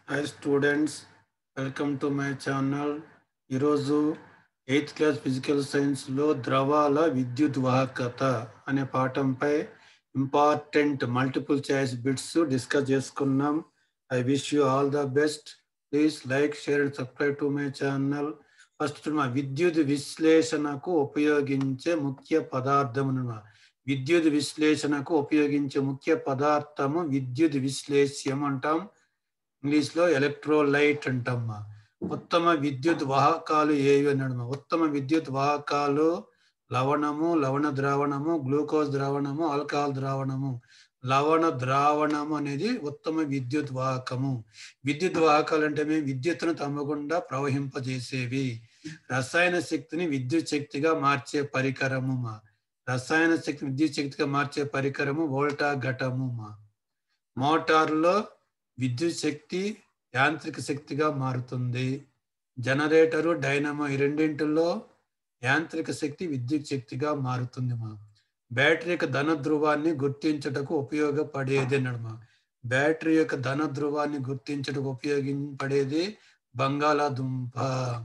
Hi students welcome to my channel ఈరోజు eighth class physical సైన్స్లో ద్రవాల విద్యుత్ వాహకత అనే పాఠంపై important multiple choice bits discuss చేసుకున్నాం I wish you all the best please like share and subscribe to my channel first మా విద్యుత్ విశ్లేషణకు ఉపయోగించే ముఖ్య పదార్థం విద్యుత్ విశ్లేషణకు ఉపయోగించే ముఖ్య పదార్థము విద్యుత్ విశ్లేష్యం అంటాం ఇంగ్లీష్ లో ఎలక్ట్రోలైట్ అంటమ్మా ఉత్తమ విద్యుత్ వాహకాలు ఏవి అన్నాడు ఉత్తమ విద్యుత్ వాహకాలు లవణము లవణ ద్రావణము గ్లూకోజ్ ద్రావణము ఆల్కహాల్ ద్రావణము లవణ ద్రావణము అనేది ఉత్తమ విద్యుత్ వాహకము విద్యుత్ వాహకాలు అంటే మేము విద్యుత్తును తమ్మకుండా ప్రవహింపజేసేవి రసాయన శక్తిని విద్యుత్ శక్తిగా మార్చే పరికరము మా రసాయన శక్తి విద్యుత్ శక్తిగా మార్చే పరికరము వోల్టా ఘటము మా మోటార్లో విద్యుత్ శక్తి యాంత్రిక శక్తిగా మారుతుంది జనరేటరు డైనమో ఈ రెండింటిలో యాంత్రిక శక్తి విద్యుత్ శక్తిగా మారుతుంది మా బ్యాటరీ యొక్క ధన ధ్రువాన్ని గుర్తించుటకు ఉపయోగపడేది నడుమ బ్యాటరీ యొక్క ధన ధ్రువాన్ని గుర్తించుటకు ఉపయోగపడేది బంగాళాదుంప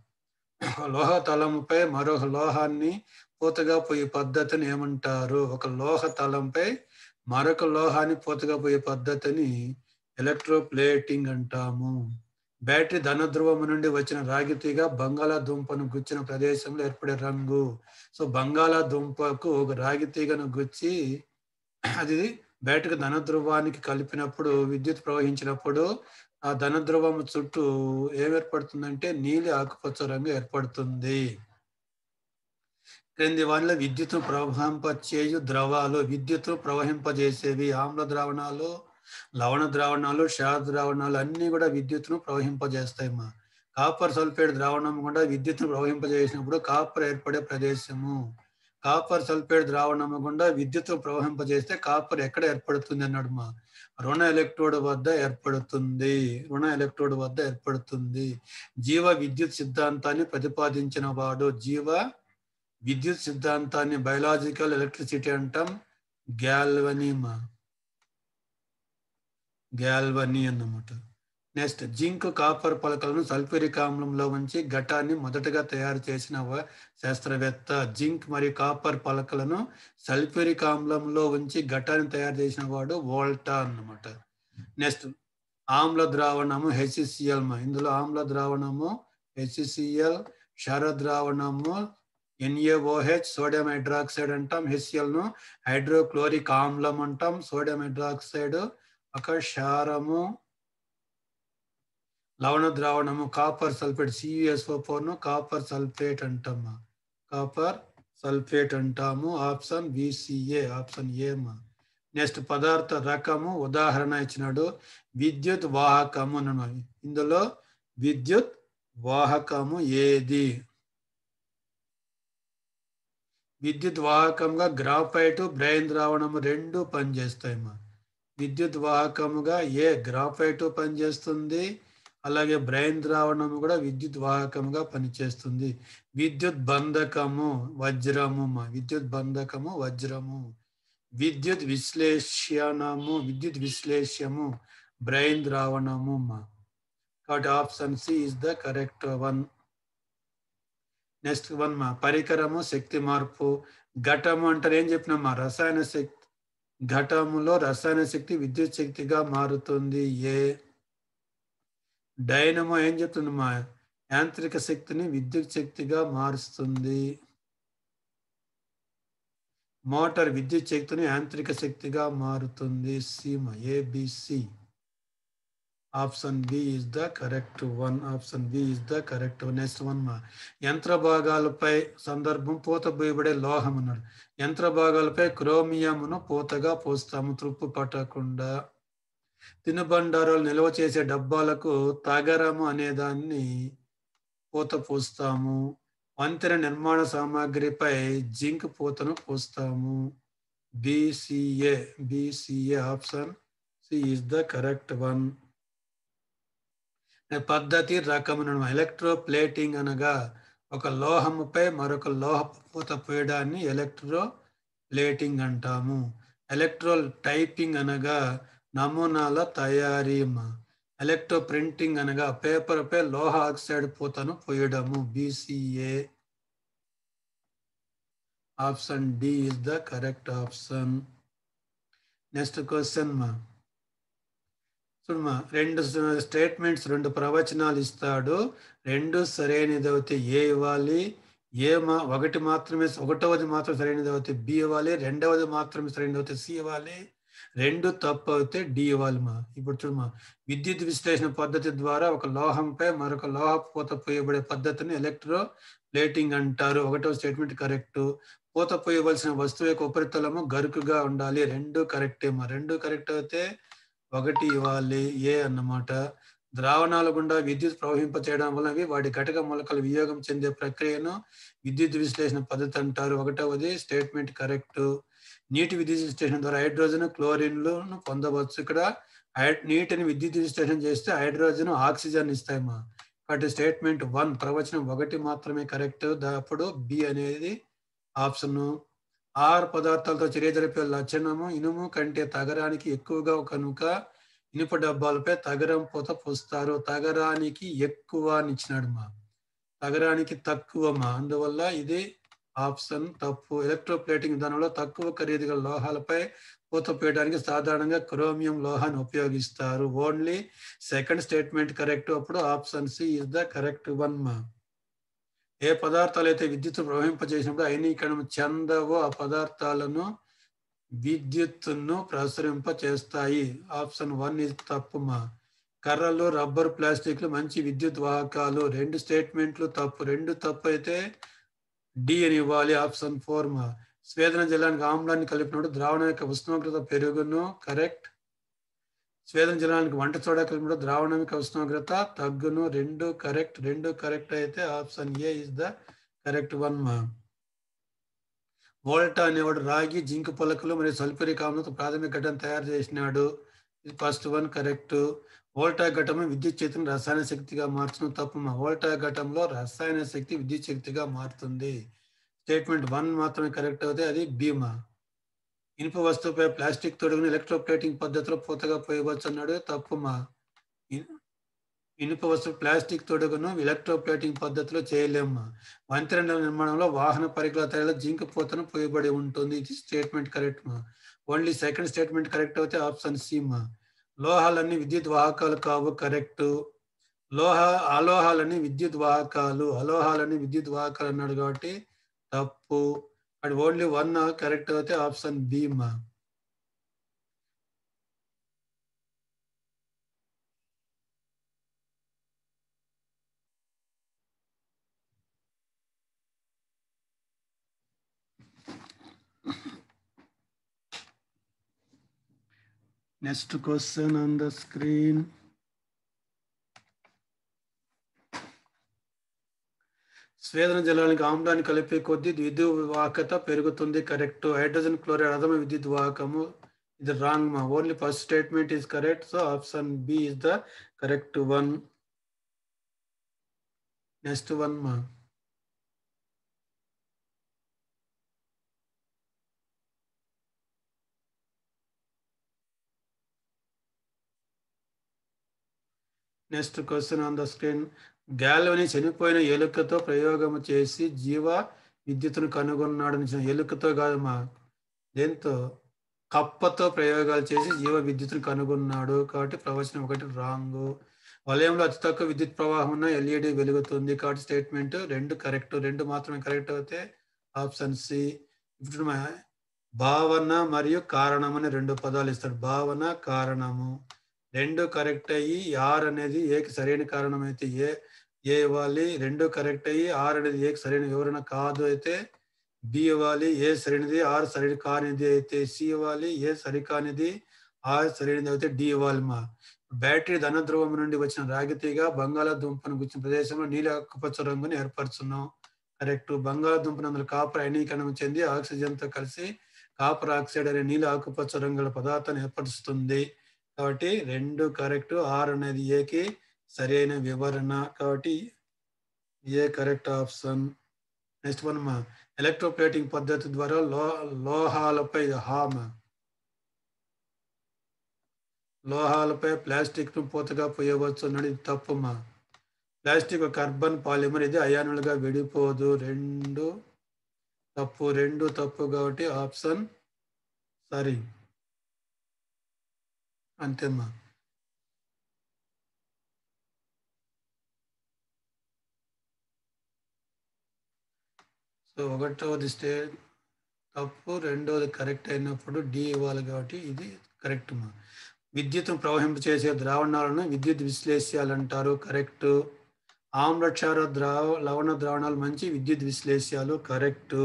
లోహ తలంపై మరొక లోహాన్ని పూతగా పోయే పద్ధతిని ఏమంటారు ఒక లోహ తలంపై మరొక లోహాన్ని పూతగా పోయే పద్ధతిని ఎలక్ట్రోప్లేటింగ్ అంటాము బ్యాటరీ ధనధ్రువము నుండి వచ్చిన రాగితీగా బంగాళాదుంపను గుచ్చిన ప్రదేశంలో ఏర్పడే రంగు సో బంగాళాదుంపకు ఒక రాగితీగను గుచ్చి అది బ్యాటరీ ధనధ్రువానికి కలిపినప్పుడు విద్యుత్ ప్రవహించినప్పుడు ఆ ధనధ్రువము చుట్టూ ఏం ఏర్పడుతుందంటే నీలి ఆకుపచ్చ రంగు ఏర్పడుతుంది క్రింది వానిలో విద్యుత్తును ప్రవహింపచేయు ద్రవాలు విద్యుత్తును ప్రవహింపజేసేవి ఆమ్ల ద్రావణాలు లవణ ద్రావణాలు క్షార ద్రావణాలు అన్ని కూడా విద్యుత్తును ప్రవహింపజేస్తాయి మా కాపర్ సల్ఫేట్ ద్రావణం కూడా విద్యుత్తును ప్రవహింపజేసినప్పుడు కాపర్ ఏర్పడే ప్రదేశము కాపర్ సల్ఫేట్ ద్రావణము గుండా విద్యుత్తును ప్రవహింపజేస్తే కాపర్ ఎక్కడ ఏర్పడుతుంది అన్నాడు మా రుణ ఎలక్ట్రోడ్ వద్ద ఏర్పడుతుంది రుణ ఎలక్ట్రోడ్ వద్ద ఏర్పడుతుంది జీవ విద్యుత్ సిద్ధాంతాన్ని ప్రతిపాదించిన వాడు జీవ విద్యుత్ సిద్ధాంతాన్ని బయలాజికల్ ఎలక్ట్రిసిటీ అంటాం గ్యాల్వనీమా గ్యాల్వనీ అన్నమాట నెక్స్ట్ జింక్ కాపర్ పలకలను సల్ఫ్యూరిక్ ఆమ్లంలో ఉంచి ఘటాన్ని మొదటగా తయారు చేసిన శాస్త్రవేత్త జింక్ మరియు కాపర్ పలకలను సల్ఫ్యూరిక్ ఆమ్లంలో ఉంచి ఘటాన్ని తయారు చేసిన వాడు వోల్టా అన్నమాట నెక్స్ట్ ఆమ్ల ద్రావణము హెచ్సిఎల్ ఇందులో ఆమ్ల ద్రావణము హెచ్సిఎల్ క్షార ద్రావణము ఎన్ఏఓహెచ్ సోడియం హైడ్రాక్సైడ్ అంటాం హెచ్సిఎల్ ను హైడ్రోక్లోరిక్ ఆమ్లం అంటాం సోడియం హైడ్రాక్సైడ్ ఒక క్షారము లవణ ద్రావణము కాపర్ సల్ఫేట్ సియుఎస్ఓ ఫోర్ను కాపర్ సల్ఫేట్ అంటామా కాపర్ సల్ఫేట్ అంటాము ఆప్షన్ విసిఏ ఆప్షన్ ఏమా నెక్స్ట్ పదార్థ రకము ఉదాహరణ ఇచ్చినాడు విద్యుత్ వాహకము ఇందులో విద్యుత్ వాహకము ఏది విద్యుత్ వాహకంగా గ్రాఫైట్ బ్రెయిన్ ద్రావణము రెండు పనిచేస్తాయమ్మా విద్యుత్ వాహకముగా ఏ గ్రాఫైట్ పనిచేస్తుంది అలాగే బ్రెయిన్ ద్రావణము కూడా విద్యుత్ వాహకముగా పనిచేస్తుంది విద్యుత్ బంధకము వజ్రము విద్యుత్ బంధకము వజ్రము విద్యుత్ విశ్లేషణము విద్యుత్ విశ్లేషము బ్రెయిన్ ద్రావణము మా కాబట్టి option C is the correct one next one మా పరికరము శక్తి మార్పు ఘటము అంటారు ఏం చెప్పినామా రసాయన శక్తి ఘటములో రసాయన శక్తి విద్యుత్ శక్తిగా మారుతుంది ఏ డైనమో ఏం చెప్తుందమ్మా యాంత్రిక శక్తిని విద్యుత్ శక్తిగా మారుస్తుంది మోటార్ విద్యుత్ శక్తిని యాంత్రిక శక్తిగా మారుతుంది సీమ A B C option B is the correct one option B is the correct next one మా యంత్ర భాగాలపై సందర్భం పూత పోయబడే లోహం అన్నాడు యంత్ర భాగాలపై క్రోమియంను పూతగా పోస్తాము త్రుప్పు పట్టకుండా తినుబండారాలు నిల్వ చేసే డబ్బాలకు తగరము అనే దాన్ని పూత పోస్తాము వంతెన నిర్మాణ సామాగ్రిపై జింక్ పూతను పోస్తాము B C A B C A option C is the correct one పద్ధతి రకమును ఎలక్ట్రో ప్లేటింగ్ అనగా ఒక లోహముపై మరొక లోహ పూత పోయడాన్ని ఎలక్ట్రో ప్లేటింగ్ అంటాము ఎలక్ట్రో టైపింగ్ అనగా నమూనాల తయారీ ఎలక్ట్రో ప్రింటింగ్ అనగా పేపర్ పై లోహ ఆక్సైడ్ పూతను పోయడము B C A option D is the correct option next question మా చూడమ్మా రెండు స్టేట్మెంట్స్ రెండు ప్రవచనాలు ఇస్తాడు రెండు సరైనది అయితే ఏ ఇవ్వాలి ఏ మా ఒకటి మాత్రమే ఒకటవది మాత్రం సరైనది అయితే బి ఇవ్వాలి రెండవది మాత్రమే సరైనది అయితే సి ఇవ్వాలి రెండు తప్పు అయితే డి ఇవ్వాలి మా ఇప్పుడు చూడమ్మా విద్యుత్ విశ్లేషణ పద్ధతి ద్వారా ఒక లోహంపై మరొక లోహ పూత పోయబడే పద్ధతిని ఎలక్ట్రో ప్లేటింగ్ అంటారు ఒకటో స్టేట్మెంట్ కరెక్ట్ పూత పోయవలసిన వస్తువు యొక్క ఉపరితలము గరుకుగా ఉండాలి రెండు కరెక్టే మా రెండు కరెక్ట్ అయితే ఒకటి ఇవ్వాలి ఏ అన్నమాట ద్రావణాల గుండా విద్యుత్ ప్రవహింప చేయడం వలన వాటి ఘటక మొలకలు వియోగం చెందే ప్రక్రియను విద్యుత్ విశ్లేషణ పద్ధతి అంటారు ఒకటవది స్టేట్మెంట్ కరెక్ట్ నీటి విద్యుత్ విశ్లేషణ ద్వారా హైడ్రోజన్ క్లోరిన్లను పొందవచ్చు ఇక్కడ నీటిని విద్యుత్ విశ్లేషణ చేస్తే హైడ్రోజన్ ఆక్సిజన్ ఇస్తాయమ్మా కాబట్టి స్టేట్మెంట్ వన్ ప్రవచనం ఒకటి మాత్రమే కరెక్ట్ అప్పుడు బి అనేది ఆప్షన్ ఆహార పదార్థాలతో చర్య జరిపే లక్షణము ఇనుము కంటే తగరానికి ఎక్కువగా కనుక ఇనుప డబ్బాలపై తగరం పూత పోస్తారు తగరానికి ఎక్కువ అని ఇచ్చినాడు మా తగరానికి తక్కువ మా అందువల్ల ఇది ఆప్షన్ తప్పు ఎలక్ట్రోప్లేటింగ్ విధానంలో తక్కువ ఖరీదు గల లోహాలపై పూత పోయడానికి సాధారణంగా క్రోమియం లోహాన్ని ఉపయోగిస్తారు ఓన్లీ సెకండ్ స్టేట్మెంట్ కరెక్ట్ అప్పుడు option C is the correct one మా ఏ పదార్థాలు అయితే విద్యుత్ ప్రవహింపజేసినప్పుడు అయనీకరణం చెందవో ఆ పదార్థాలను విద్యుత్తును ప్రసరింప చేస్తాయి ఆప్షన్ వన్ ఇది తప్పుమా కర్రలు రబ్బర్ ప్లాస్టిక్లు మంచి విద్యుత్ వాహకాలు రెండు స్టేట్మెంట్లు తప్పు రెండు తప్పు అయితే డి అని ఇవ్వాలి ఆప్షన్ ఫోర్ మా స్వేదన జలానికి ఆమ్లాన్ని కలిపినప్పుడు ద్రావణం యొక్క ఉష్ణోగ్రత పెరుగును కరెక్ట్ స్వేదన జలానికి వంట సోడా కలిపినప్పుడు ద్రావణం యొక్క ఉష్ణోగ్రత తగ్గును రెండు కరెక్ట్ రెండు కరెక్ట్ అయితే option A is the correct one మా వోల్టా అనేవాడు రాగి జింక్ పొలకలు మరియు సల్ఫ్యూరిక్ ఆమ్లంతో ప్రాథమిక ఘటన తయారు చేసినాడు ఇది ఫస్ట్ వన్ కరెక్ట్ వోల్టా ఘటము విద్యుత్ శక్తిని రసాయన శక్తిగా మార్చడం తప్పు మా వోల్టా ఘటంలో రసాయన శక్తి విద్యుత్ శక్తిగా మారుతుంది స్టేట్మెంట్ వన్ మాత్రమే కరెక్ట్ అవుతే అది బీమా ఇనుప వస్తువుపై ప్లాస్టిక్ తొడుగును ఎలక్ట్రోప్లేటింగ్ పద్ధతిలో పూతగా పోయవచ్చు అన్నాడు తప్పుమా ఇనుప వస్తువు ప్లాస్టిక్ తొడుగును ఎలక్ట్రోప్లేటింగ్ పద్ధతిలో చేయలేమ్మా వంతెన నిర్మాణంలో వాహన పరికరాల తయారీలో జింక్ పూతను పోయబడి ఉంటుంది ఇది స్టేట్మెంట్ కరెక్ట్ మా ఓన్లీ సెకండ్ స్టేట్మెంట్ కరెక్ట్ అయితే ఆప్షన్ సి మా లోహాలన్నీ విద్యుత్ వాహకాలు కావు కరెక్ట్ లోహ అలోహాలన్నీ విద్యుత్ వాహకాలు అలోహాలన్నీ విద్యుత్ వాహకాలు అన్నాడు కాబట్టి తప్పు అది ఓన్లీ వన్ కరెక్ట్ అయితే ఆప్షన్ బి మా Next question on the screen. స్వేదన జలానికి ఆమ్లాన్ని కలిపే కొద్దీ విద్యుత్ వాహకత పెరుగుతుంది కరెక్ట్ హైడ్రోజన్ క్లోరైడ్ అదమ విద్యుత్ వాహకము ఇది రాంగ్ మా only first statement is correct so option B is the correct one next one మా next question on the screen Galvani చనిపోయిన ఎలుకతో ప్రయోగం చేసి జీవ విద్యుత్తును కనుగొన్నాడు ఎలుకతో కాదు మా దేంతో కప్పతో ప్రయోగాలు చేసి జీవ విద్యుత్తును కనుగొన్నాడు కాబట్టి ప్రవచనం ఒకటి రాంగ్ వలయంలో అతి తక్కువ విద్యుత్ ప్రవాహం ఉన్న ఎల్ఈడి వెలుగుతుంది కాబట్టి స్టేట్మెంట్ రెండు కరెక్ట్ రెండు మాత్రమే కరెక్ట్ అయితే ఆప్షన్ సి ఇప్పుడు భావన మరియు కారణం అని రెండు పదాలు ఇస్తాడు భావన కారణము రెండు కరెక్ట్ అయ్యి ఆర్ అనేది ఏకి సరైన కారణం అయితే ఏ ఏ ఇవ్వాలి రెండు కరెక్ట్ అయ్యి ఆర్ అనేది ఏకి సరైన వివరణ కాదు అయితే బి ఇవ్వాలి ఏ సరైనది ఆర్ సరైన కానిది అయితే సి ఇవ్వాలి ఏ సరికానిది ఆర్ సరైనది అయితే డి ఇవ్వాలి మా బ్యాటరీ ధనధ్రువం నుండి వచ్చిన రాగితీగా బంగాళాదుంపను గుచ్చిన ప్రదేశంలో నీలి ఆకుపచ్చ రంగుని ఏర్పరచున్నాం కరెక్ట్ బంగాళాదుంప నందులు కాపర్ అయనీకరణం చెంది ఆక్సిజన్ తో కలిసి కాపర్ ఆక్సైడ్ అనే నీలి ఆకుపచ్చ రంగుల పదార్థాన్ని ఏర్పరుస్తుంది కాబట్టి రెండు కరెక్ట్ ఆర్ అనేది ఏకి సరైన వివరణ కాబట్టి A correct option next one మా ఎలక్ట్రోప్లేటింగ్ పద్ధతి ద్వారా లో లోహాలపై హామ్ లోహాలపై ప్లాస్టిక్ను పూతగా పోయవచ్చు అన్నాడు ఇది తప్పమ్మా ప్లాస్టిక్ ఒక కార్బన్ పాలిమర్ ఇది అయానులుగా విడిపోదు రెండు తప్పు రెండు తప్పు కాబట్టి ఆప్షన్ సరి అంతేమ్మా సో ఒకటవది స్టే తప్పు రెండవది కరెక్ట్ అయినప్పుడు డి ఇవ్వాలి కాబట్టి ఇది కరెక్ట్ మా విద్యుత్తును ప్రవహింప చేసే ద్రావణాలను విద్యుత్ విశ్లేష్యాలు అంటారు కరెక్ట్ ఆమ్లక్షార ద్రావ లవణ ద్రావణాలు మంచి విద్యుత్ విశ్లేష్యాలు కరెక్ట్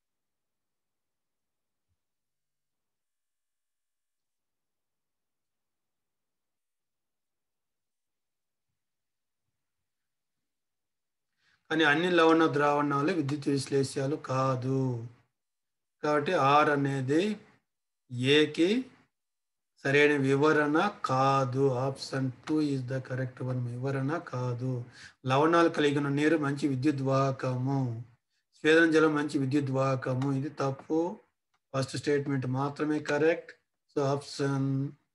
కానీ అన్ని లవణ ద్రావణాలు విద్యుత్ విశ్లేష్యాలు కాదు కాబట్టి ఆర్ అనేది ఏకి సరైన వివరణ కాదు option two is the correct one వివరణ కాదు లవణాలు కలిగిన నీరు మంచి విద్యుత్ వాహకము స్వేదన జలం మంచి విద్యుత్ వాహకము ఇది తప్పు ఫస్ట్ స్టేట్మెంట్ మాత్రమే కరెక్ట్ సో ఆప్షన్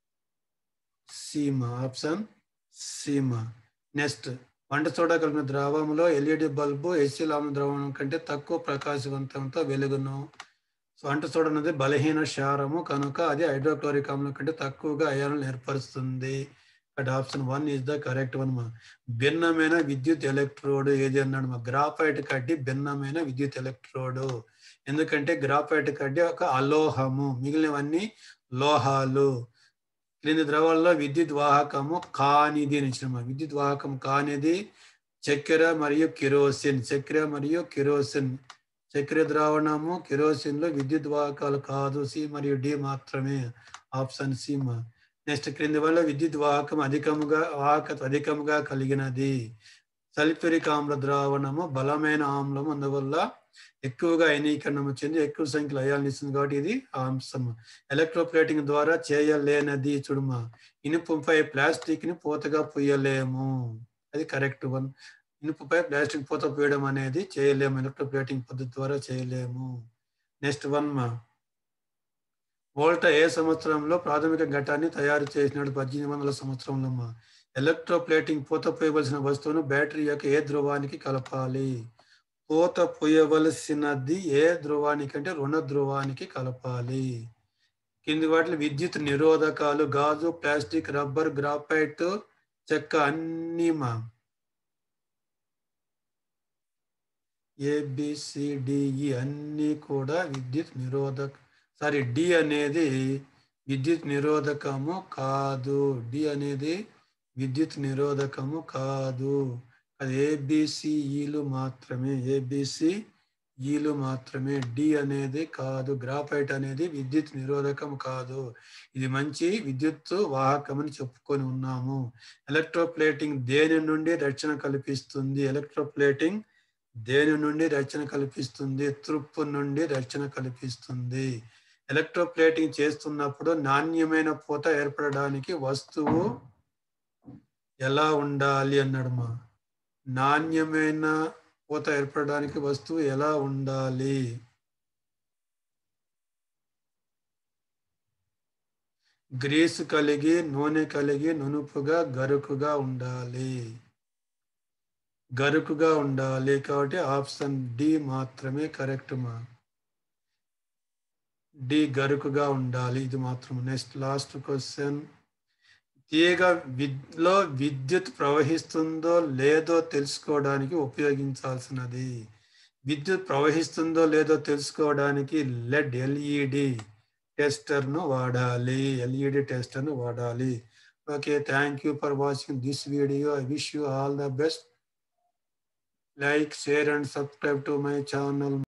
సీమ ఆప్షన్ సీమ నెక్స్ట్ వంట సోడా కలిపిన ద్రావంలో ఎల్ఈడి బల్బు ఎస్సీల్ ఆమ్ల ద్రావణం కంటే తక్కువ ప్రకాశవంతంతో వెలుగును సో వంట సోడా అనేది బలహీన క్షారము కనుక అది హైడ్రోక్లోరిక్ ఆమ్లం కంటే తక్కువగా అయాలను ఏర్పరుస్తుంది but option one is the correct one మా భిన్నమైన విద్యుత్ ఎలక్ట్రోడ్ ఏది అన్నాడు మా గ్రాఫైట్ కడ్డి భిన్నమైన విద్యుత్ ఎలక్ట్రోడ్ ఎందుకంటే గ్రాఫైట్ కడ్డి ఒక అలోహము మిగిలినవన్నీ లోహాలు క్రింది ద్రవాల్లో విద్యుత్ వాహకము కానిది అని ఇచ్చిన విద్యుత్ వాహకం కానిది చక్కెర మరియు కిరోసిన్ చక్కెర మరియు కిరోసిన్ చక్కెర ద్రావణము కిరోసిన్ లో విద్యుత్ వాహకాలు కాదు సి మరియు డి మాత్రమే ఆప్షన్ సి నెక్స్ట్ క్రింది వల్ల విద్యుత్ వాహకం అధికముగా వాహకత అధికముగా కలిగినది సల్ఫ్యూరిక్ ఆమ్ల ద్రావణము బలమైన ఆమ్లం అందువల్ల ఎక్కువగా అయనీకరణం చెంది ఎక్కువ సంఖ్యలో అయాలను ఇస్తుంది కాబట్టి ఇది అంశం ఎలక్ట్రోప్లేటింగ్ ద్వారా చేయలేనది చూడమా ఇనుపుపై ప్లాస్టిక్ ని పూతగా పొయ్యలేము అది కరెక్ట్ వన్ ఇనుపుపై ప్లాస్టిక్ పూత పోయడం అనేది చేయలేము ఎలక్ట్రోప్లేటింగ్ పద్ధతి ద్వారా చేయలేము నెక్స్ట్ వన్ మా వోల్టా ఏ సంవత్సరంలో ప్రాథమిక ఘటాన్ని తయారు చేసినాడు పద్దెనిమిది వందల సంవత్సరంలో మా ఎలక్ట్రోప్లేటింగ్ పూత పోయవలసిన వస్తువును బ్యాటరీ యొక్క ఏ ధ్రువానికి కలపాలి పూత పోయవలసినది ఏ ధ్రువానికి అంటే రుణ ధ్రువానికి కలపాలి కింది వాటిలో విద్యుత్ నిరోధకాలు గాజు ప్లాస్టిక్ రబ్బర్ గ్రాఫైట్ చెక్క అన్ని మా ఏబిసిడిఈ అన్ని కూడా విద్యుత్ నిరోధక సారీ డి అనేది విద్యుత్ నిరోధకము కాదు డి అనేది విద్యుత్ నిరోధకము కాదు అది ఏబిసిఈలు మాత్రమే ఏబిసి ఈలు మాత్రమే డి అనేది కాదు గ్రాఫైట్ అనేది విద్యుత్ నిరోధకం కాదు ఇది మంచి విద్యుత్ వాహకం అని చెప్పుకొని ఉన్నాము ఎలక్ట్రోప్లేటింగ్ దేని నుండి రక్షణ కల్పిస్తుంది ఎలక్ట్రోప్లేటింగ్ దేని నుండి రక్షణ కల్పిస్తుంది త్రుప్పు నుండి రక్షణ కల్పిస్తుంది ఎలక్ట్రోప్లేటింగ్ చేస్తున్నప్పుడు నాణ్యమైన పూత ఏర్పడడానికి వస్తువు ఎలా ఉండాలి అన్నాడు మా నాణ్యమైన పూత ఏర్పడడానికి వస్తువు ఎలా ఉండాలి గ్రీసు కలిగి నూనె కలిగి నునుపుగా గరుకుగా ఉండాలి గరుకుగా ఉండాలి కాబట్టి ఆప్షన్ డి మాత్రమే కరెక్ట్ మా డి గరుకుగా ఉండాలి ఇది మాత్రం నెక్స్ట్ లాస్ట్ క్వశ్చన్ తీగ విద్లో విద్యుత్ ప్రవహిస్తుందో లేదో తెలుసుకోవడానికి ఉపయోగించాల్సినది విద్యుత్ ప్రవహిస్తుందో లేదో తెలుసుకోవడానికి లెడ్ ఎల్ఈడి టెస్టర్ను వాడాలి ఎల్ఈడి టెస్టర్ను వాడాలి okay thank you for watching this video I wish you all the best like share and subscribe to my channel